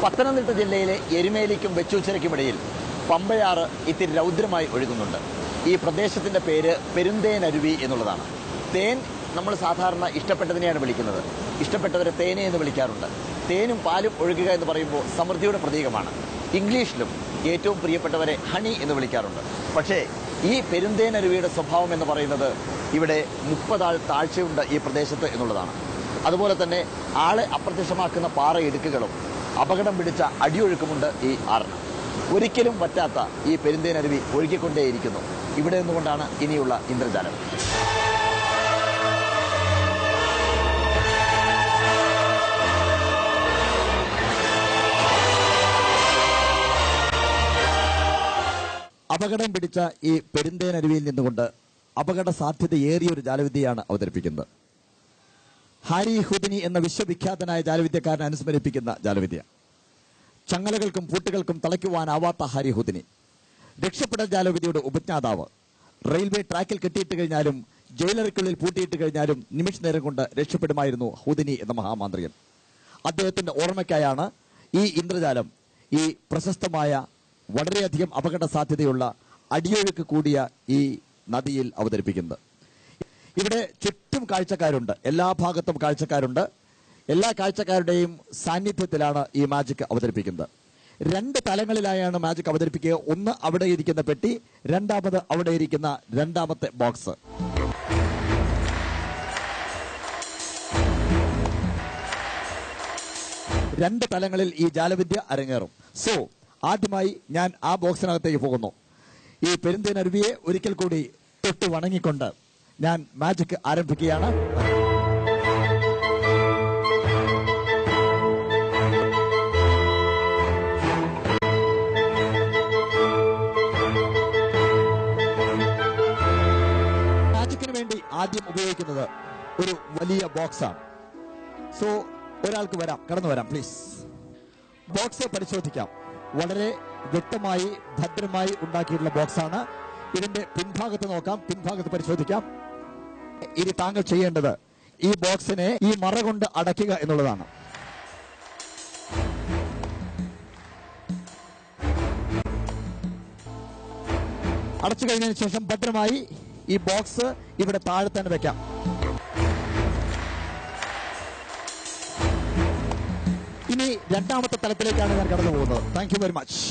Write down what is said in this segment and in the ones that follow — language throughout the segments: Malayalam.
പത്തനംതിട്ട ജില്ലയിലെ എരുമേലിക്കും വെച്ചൂച്ചിറയ്ക്കുമിടയിൽ പമ്പയാറ് ഇത്തിരി രൗദ്രമായി ഒഴുകുന്നുണ്ട് ഈ പ്രദേശത്തിന്റെ പേര് പെരുന്തേനരുവി എന്നുള്ളതാണ് തേൻ നമ്മൾ സാധാരണ ഇഷ്ടപ്പെട്ടതിനെയാണ് വിളിക്കുന്നത് ഇഷ്ടപ്പെട്ടവരെ തേനെ എന്ന് വിളിക്കാറുണ്ട് തേനും പാലും ഒഴുകുക എന്ന് പറയുമ്പോൾ സമൃദ്ധിയുടെ പ്രതീകമാണ് ഇംഗ്ലീഷിലും ഏറ്റവും പ്രിയപ്പെട്ടവരെ ഹണി എന്ന് വിളിക്കാറുണ്ട് പക്ഷേ ഈ പെരുന്തേനരുവിയുടെ സ്വഭാവം എന്ന് പറയുന്നത് ഇവിടെ മുപ്പതാൾ താഴ്ചയുണ്ട് ഈ പ്രദേശത്ത് എന്നുള്ളതാണ് അതുപോലെ തന്നെ ആളെ അപ്രത്യക്ഷമാക്കുന്ന പാറയിടുക്കുകളും അപകടം പിടിച്ച അടിയൊഴുക്കുമുണ്ട് ഈ ആറിന് ഒരിക്കലും പറ്റാത്ത ഈ പെരുന്തേനരുവി ഒഴുകിക്കൊണ്ടേയിരിക്കുന്നു ഇവിടെ നിന്നുകൊണ്ടാണ് ഇനിയുള്ള ഇന്ദ്രജാലം അപകടം പിടിച്ച ഈ പെരുന്തേനരുവിയിൽ നിന്നുകൊണ്ട് അപകട സാധ്യതയേറിയ ഒരു ജാലവിദ്യയാണ് അവതരിപ്പിക്കുന്നത് ഹാരി ഹുദിനി എന്ന വിശ്വവിഖ്യാതനായ ജാലവിദ്യക്കാരനെ അനുസ്മരിപ്പിക്കുന്ന ജാലവിദ്യ ചങ്ങലകൾക്കും പൂട്ടുകൾക്കും തളയ്ക്കുവാനാവാത്ത ഹാരി ഹുദിനി രക്ഷപ്പെടൽ ജാലവിദ്യയുടെ ഉപജ്ഞാതാവ് റെയിൽവേ ട്രാക്കിൽ കെട്ടിയിട്ട് കഴിഞ്ഞാലും ജയിലറയ്ക്കുള്ളിൽ പൂട്ടിയിട്ട് കഴിഞ്ഞാലും നിമിഷ നേരം കൊണ്ട് രക്ഷപ്പെടുമായിരുന്നു ഹുദിനി എന്ന മഹാമാന്ത്രികൻ അദ്ദേഹത്തിന്റെ ഓർമ്മയ്ക്കായാണ് ഈ ഇന്ദ്രജാലം ഈ പ്രശസ്തമായ വളരെയധികം അപകട സാധ്യതയുള്ള അടിയൊഴുക്ക് കൂടിയ ഈ നദിയിൽ അവതരിപ്പിക്കുന്നത് ഇവിടെ ചുറ്റും കാഴ്ചക്കാരുണ്ട് എല്ലാ ഭാഗത്തും കാഴ്ചക്കാരുണ്ട് എല്ലാ കാഴ്ചക്കാരുടെയും സാന്നിധ്യത്തിലാണ് ഈ മാജിക് അവതരിപ്പിക്കുന്നത് രണ്ട് തലങ്ങളിലായാണ് മാജിക് അവതരിപ്പിക്കുക ഒന്ന് അവിടെ ഇരിക്കുന്ന പെട്ടി രണ്ടാമത് അവിടെ ഇരിക്കുന്ന രണ്ടാമത്തെ ബോക്സ് രണ്ട് തലങ്ങളിൽ ഈ ജാലവിദ്യ അരങ്ങേറും സോ ആദ്യമായി ഞാൻ ആ ബോക്സിനകത്തേക്ക് പോകുന്നു ഈ പെരുന്തേനരുവിയെ ഒരിക്കൽ കൂടി തൊട്ട് വണങ്ങിക്കൊണ്ട് ഞാൻ മാജിക് ആരംഭിക്കുകയാണ് മാജിക്കിന് വേണ്ടി ആദ്യം ഉപയോഗിക്കുന്നത് ഒരു വലിയ ബോക്സാണ് സോ ഒരാൾക്ക് വരാം കടന്നു വരാം പ്ലീസ് ബോക്സ് പരിശോധിക്കാം വളരെ വ്യക്തമായി ഭദ്രമായി ഉണ്ടാക്കിയിട്ടുള്ള ബോക്സാണ് ഇതിന്റെ പിൻഭാഗത്ത് നോക്കാം പിൻഭാഗത്ത് പരിശോധിക്കാം ഇനി താങ്കൾ ചെയ്യേണ്ടത് ഈ ബോക്സിനെ ഈ മറ കൊണ്ട് അടയ്ക്കുക എന്നുള്ളതാണ് അടച്ചു കഴിഞ്ഞതിന് ശേഷം ഭദ്രമായി ഈ ബോക്സ് ഇവിടെ താഴെ തന്നെ വെക്കാം ഇനി രണ്ടാമത്തെ തലത്തിലേക്കാണ് ഞാൻ കടന്നു പോകുന്നത് thank you very much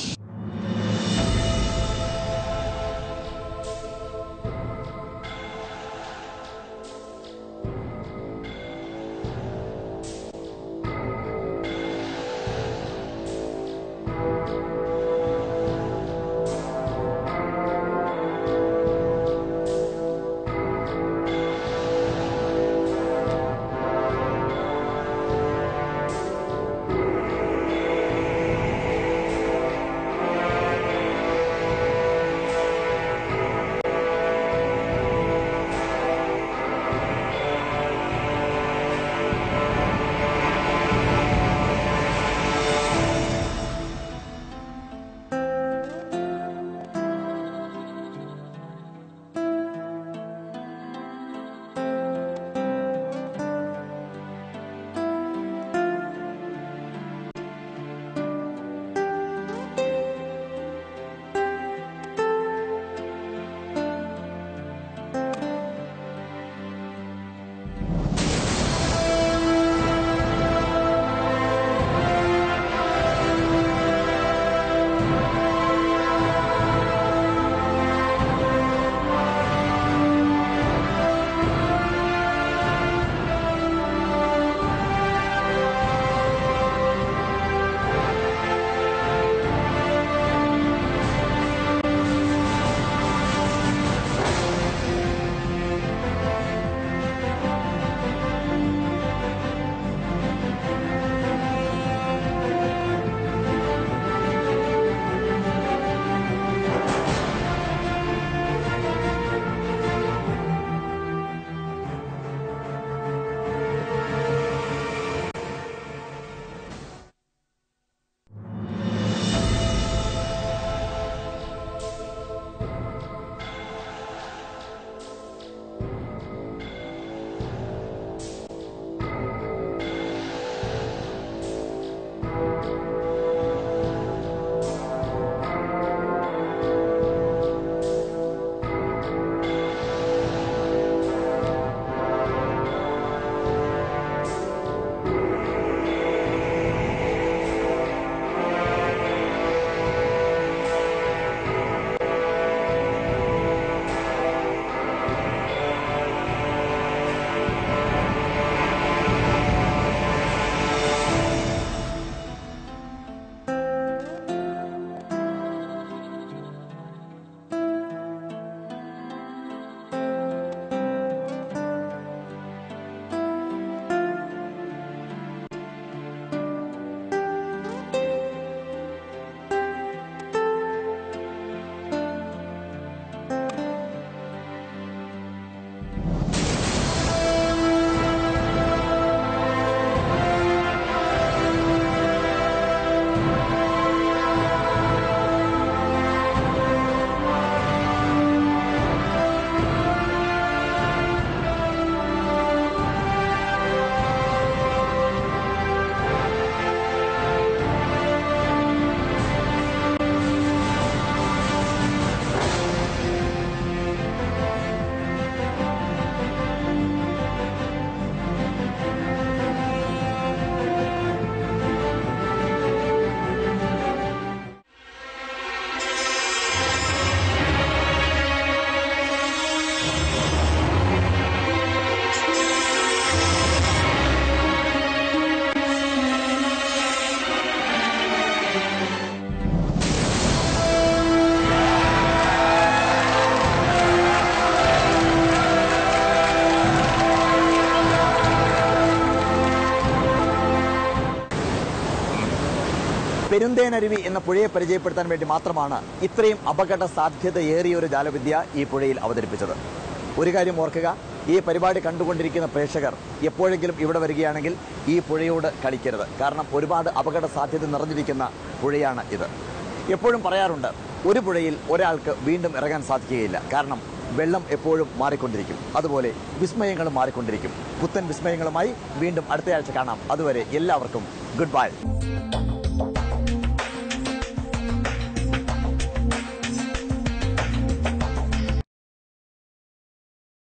Perunthenaruvi എന്ന പുഴയെ പരിചയപ്പെടുത്താൻ വേണ്ടി മാത്രമാണ് ഇത്രയും അപകട സാധ്യതയേറിയ ഒരു ജാലവിദ്യ ഈ പുഴയിൽ അവതരിപ്പിച്ചത് ഒരു കാര്യം ഓർക്കുക ഈ പരിപാടി കണ്ടുകൊണ്ടിരിക്കുന്ന പ്രേക്ഷകർ എപ്പോഴെങ്കിലും ഇവിടെ വരികയാണെങ്കിൽ ഈ പുഴയോട് കളിക്കരുത് കാരണം ഒരുപാട് അപകട സാധ്യത നിറഞ്ഞിരിക്കുന്ന പുഴയാണ് ഇത് എപ്പോഴും പറയാറുണ്ട് ഒരു പുഴയിൽ ഒരാൾക്ക് വീണ്ടും ഇറങ്ങാൻ സാധിക്കുകയില്ല കാരണം വെള്ളം എപ്പോഴും മാറിക്കൊണ്ടിരിക്കും അതുപോലെ വിസ്മയങ്ങളും മാറിക്കൊണ്ടിരിക്കും പുത്തൻ വിസ്മയങ്ങളുമായി വീണ്ടും അടുത്തയാഴ്ച കാണാം അതുവരെ എല്ലാവർക്കും ഗുഡ് ബൈ